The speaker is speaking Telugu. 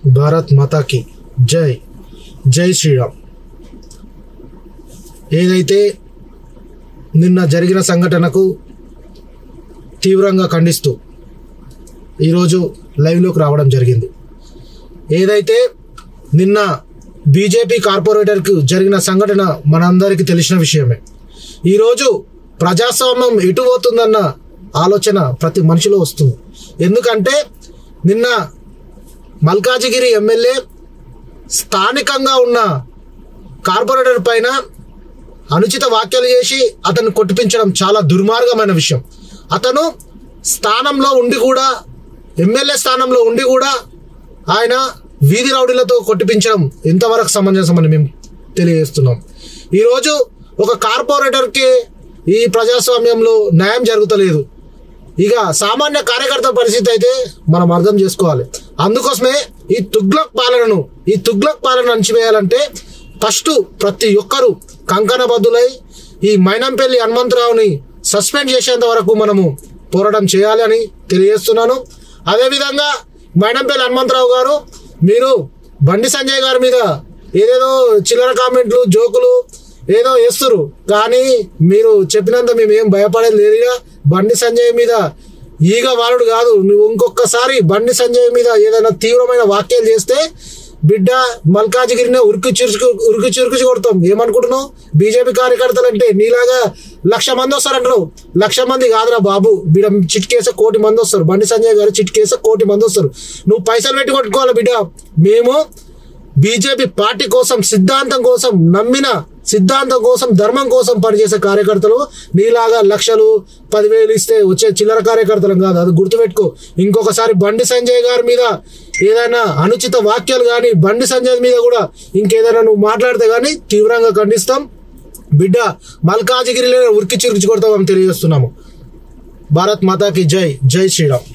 భారత్ మాతాకి జై జై శ్రీరామ్ ఏదైతే నిన్న జరిగిన సంఘటనకు తీవ్రంగా ఖండిస్తూ ఈరోజు లైవ్లోకి రావడం జరిగింది ఏదైతే నిన్న బీజేపీ కార్పొరేటర్కు జరిగిన సంఘటన మనందరికీ తెలిసిన విషయమే ఈరోజు ప్రజాస్వామ్యం ఎటు పోతుందన్న ఆలోచన ప్రతి మనిషిలో వస్తుంది ఎందుకంటే నిన్న మల్కాజిగిరి ఎమ్మెల్యే స్థానికంగా ఉన్న కార్పొరేటర్ పైన అనుచిత వ్యాఖ్యలు చేసి అతన్ని కొట్టిపించడం చాలా దుర్మార్గమైన విషయం అతను స్థానంలో ఉండి కూడా ఎమ్మెల్యే స్థానంలో ఉండి కూడా ఆయన వీధి రౌడీలతో కొట్టిపించడం ఎంతవరకు సమంజసమని మేము తెలియజేస్తున్నాం ఈరోజు ఒక కార్పొరేటర్కి ఈ ప్రజాస్వామ్యంలో న్యాయం జరుగుతలేదు ఇక సామాన్య కార్యకర్త పరిస్థితి అయితే మనం అర్థం చేసుకోవాలి అందుకోసమే ఈ తుగ్లక్ పాలనను ఈ తుగ్లక్ పాలన అణచివేయాలంటే ఫస్ట్ ప్రతి ఒక్కరూ కంకణబద్దులై ఈ మైనంపల్లి హనుమంతరావుని సస్పెండ్ చేసేంత వరకు మనము పోరాటం చేయాలి అని తెలియజేస్తున్నాను అదేవిధంగా మైనంపల్లి హనుమంతరావు గారు మీరు బండి సంజయ్ గారి మీద ఏదేదో చిల్లర కామెంట్లు జోకులు ఏదో వేస్తురు కానీ మీరు చెప్పినంత మేము ఏం భయపడేది లేదుగా బండి సంజయ్ మీద ఈగ వాలుడు కాదు నువ్వు ఇంకొకసారి బండి సంజయ్ మీద ఏదైనా తీవ్రమైన వాక్యాలు చేస్తే బిడ్డ మల్కాజిగిరినే ఉరికి చిరుకు ఉరికి చిరుకుచి కొడతాం ఏమనుకుంటున్నావు బీజేపీ కార్యకర్తలు అంటే నీలాగా లక్ష మంది వస్తారంటారు లక్ష మంది కాదురా బాబు బిడ్డ చిట్కేసే కోటి మంది వస్తారు బండి సంజయ్ గారు చిట్కేసే కోటి మంది వస్తారు నువ్వు పైసలు పెట్టి కొట్టుకోవాలి బిడ్డ మేము బీజేపీ పార్టీ కోసం సిద్ధాంతం కోసం నమ్మిన సిద్ధాంతం కోసం ధర్మం కోసం పనిచేసే కార్యకర్తలు నీలాగా లక్షలు పదివేలు ఇస్తే వచ్చే చిల్లర కార్యకర్తలం కాదు అది గుర్తుపెట్టుకో ఇంకొకసారి బండి సంజయ్ గారి మీద ఏదైనా అనుచిత వాక్యాలు కానీ బండి సంజయ్ మీద కూడా ఇంకేదైనా నువ్వు మాట్లాడితే కానీ తీవ్రంగా ఖండిస్తాం బిడ్డ మల్కాజిగిరిలో ఉరికి చిరుకు కొడతామని తెలియజేస్తున్నాము భారత్ మాతాకి జై జై శ్రీరామ్